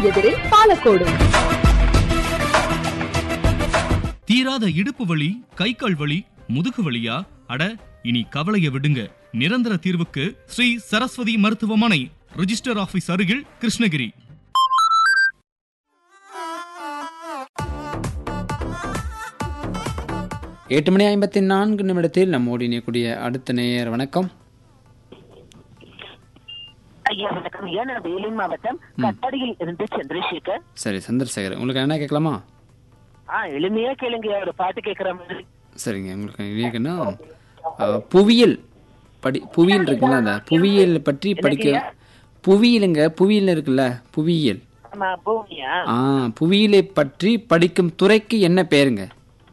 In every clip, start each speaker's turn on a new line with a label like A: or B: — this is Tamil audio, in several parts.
A: எதிரில் பாலக்கோடு
B: தீராத இடுப்பு வலி கை கால் வலி முதுகு வலியா அட இனி கவலைய விடுங்க நிரந்தர தீர்வுக்கு ஸ்ரீ சரஸ்வதி மருத்துவமனை ரிஜிஸ்டர் ஆபீஸ் அருகில் கிருஷ்ணகிரி
C: எட்டு மணி ஐம்பத்தி நான்கு நிமிடத்தில் நம்மோடு இணையக்கூடிய அடுத்த நேயர் வணக்கம்
D: ஐயா வணக்கம் ஐயா நான் வேலூர் மாவட்டம் கட்டாடியில் இருந்து சந்திரசேகர்
C: சரி சந்திரசேகர் உங்களுக்கு என்ன கேட்கலாமா
D: ஆ எளிமையா கேளுங்க ஒரு பாட்டு கேக்குற மாதிரி
C: சரிங்க உங்களுக்கு கேட்கணும்னா அஹ், புவியியல் படி புவியியல் இருக்குல்ல அந்த புவியியல் பற்றி படிக்க புவியியலுங்க புவியியல் இருக்குல்ல புவியியல்
D: ஆமா பூமியா
C: ஆ புவியியலை பற்றி படிக்கும் துறைக்கு என்ன பேருங்க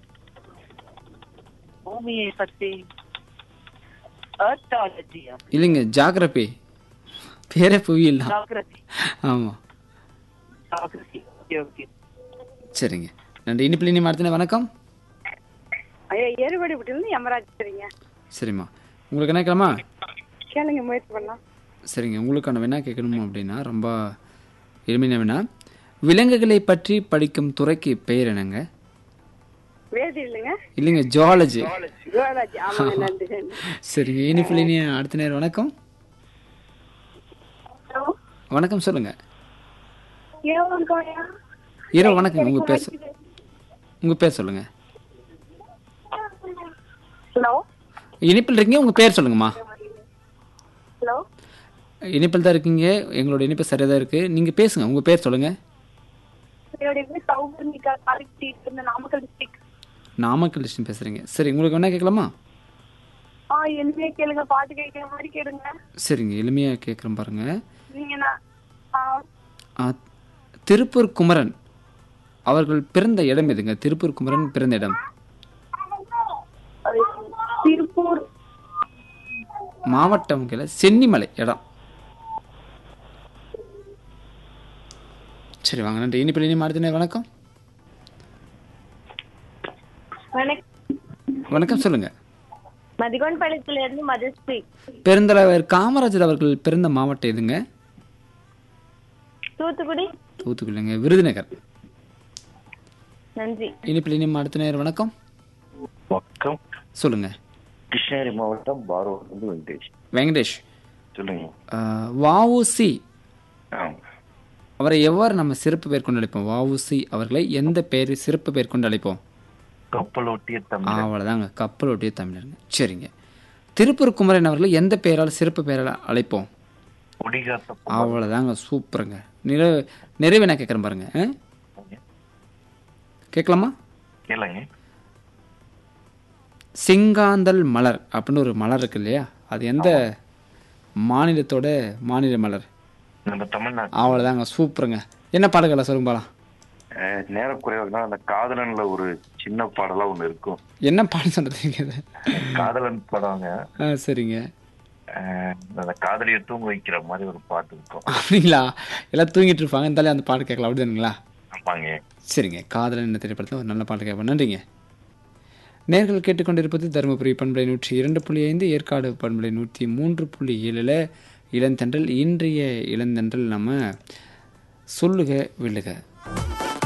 D: பூமியை பத்தி அர்த்தாலஜியா
C: இல்லைங்க ஜாகிரபி பேரே புவியியல் தான்
D: ஜாகிரபி
C: ஆமாம்
D: ஜாகிரபி ஓகே ஓகே
C: சரிங்க நன்றி இனிப்பில் இனி அடுத்த வணக்கம்
E: ஐயா ஏறுபடி விட்டு யமராஜ் சரிங்க
C: சரிம்மா உங்களுக்கு என்ன கேட்கலாமா
E: கேளுங்க முயற்சி பண்ணலாம்
C: சரிங்க உங்களுக்கான வேணா கேட்கணும் அப்படின்னா ரொம்ப எளிமையான வேணா விலங்குகளை பற்றி படிக்கும் துறைக்கு பெயர் என்னங்க
E: வேதி இல்லைங்க
C: இல்லைங்க ஜுவாலஜி
E: யுவராஜ் ஆமாங்க நன்றி நன்றி
C: சரிங்க இனிப்பில் இனி அடுத்த நேரம் வணக்கம் வணக்கம் சொல்லுங்க இரவு வணக்கம் உங்க பேர் சொல்- உங்க பேர் சொல்லுங்க
E: ஹலோ
C: இனிப்பில் இருக்கீங்க உங்க பேர் சொல்லுங்கம்மா
E: ஹலோ
C: இனிப்பில் தான் இருக்கீங்க எங்களோட இனிப்பு சரியாக தான் இருக்கு நீங்க பேசுங்க உங்க பேர் சொல்லுங்க
E: என்னுடைய பேர் சௌபர்ணிகா காலிட்டி இந்த நாமக்கல் டிஸ்ட்ரிக்ட்
C: நாமக்கல் டிஸ்ட்ரிக்ட் பேசுறீங்க சரி உங்களுக்கு என்ன கேட்கலாமா
E: ஆ எளிமையா கேளுங்க பாட்டு கேட்கிற மாதிரி கேளுங்க
C: சரிங்க எளிமையாக கேட்குறேன் பாருங்க
E: நீங்க நான் ஆ,
C: ஆ, திருப்பூர் குமரன் அவர்கள் பிறந்த இடம் எதுங்க திருப்பூர் குமரன் பிறந்த இடம்
E: அது திருப்பூர்
C: மாவட்டம் கீழே சென்னிமலை இடம் சரி வாங்க நன்றி இனிப்பில் இனி அடுத்த வணக்கம் வணக்கம் சொல்லுங்க
E: மதிகோன் பள்ளத்துல இருந்து மதுஸ்ரீ
C: பெருந்தலைவர் காமராஜர் அவர்கள் பிறந்த மாவட்டம் எதுங்க
E: தூத்துக்குடி
C: தூத்துக்குடிங்க விருதுநகர்
E: நன்றி
C: இனிப்பில் இனி அடுத்த நேரம் வணக்கம்
F: வணக்கம்
C: சொல்லுங்க
F: கிருஷ்ணகிரி மாவட்டம் பாரூர் வந்து வெங்கடேஷ்
C: வெங்கடேஷ்
F: சொல்லுங்க
C: ஆஹ், வஉசி
F: ஆ
C: அவரை எவ்வாறு நம்ம சிறப்பு பேர் கொண்டு அழைப்போம் வஉசி அவர்களை எந்த பெயர் சிறப்பு பேர் கொண்டு அழைப்போம்
F: கப்பலோட்டிய தமிழ்
C: அவ்வளோதாங்க கப்பல் ஒட்டிய தமிழருங்க சரிங்க திருப்பூர் குமரன் அவர்களை எந்த பெயரால் சிறப்பு பெயரால் அழைப்போம்
F: கொடிகாத்த
C: அவ்வளோதாங்க சூப்பருங்க நிறைவு நிறைவு என்ன கேட்குறேன் பாருங்க ஆ? கேட்கலாமா
F: கேளுங்க
C: சிங்காந்தல் மலர் அப்படின்னு ஒரு மலர் இருக்கு இல்லையா அது எந்த மாநிலத்தோட மாநில மலர்
F: நம்ம தமிழ்நாட்டு
C: அவ்வளோதாங்க சூப்பருங்க என்ன பாடல்களை சொல்லுங்க பாலாம்
F: அஹ், நேரம் குறைவாக அந்த காதலன்ல ஒரு சின்ன பாடலா ஒண்ணு இருக்கும்
C: என்ன பாடம் சொல்கிறீங்க இது
F: காதலன் படங்க
C: ஆ சரிங்க
F: அஹ், அந்த காதலியை தூங்க வைக்கிற மாதிரி ஒரு பாட்டு இருக்கும்
C: அப்படிங்களா எல்லாம் தூங்கிட்டு இருப்பாங்க இருந்தாலும் அந்த பாட்டு கேட்கலாம் அப்படிதானுங்களா
F: ஆமாங்க
C: சரிங்க காதலன் என்ன திரைப்படத்தில் ஒரு நல்ல பாட்டு கேட்போம் நன்றிங்க நேர்கள் கேட்டுக்கொண்டிருப்பது தருமபுரி பண்பலை நூற்றி இரண்டு புள்ளி ஐந்து ஏற்காடு பண்பலை நூற்றி மூன்று புள்ளி ஏழில் இளந்தென்றல் இன்றைய இளந்தென்றல் நம்ம சொல்லுக வில்லுக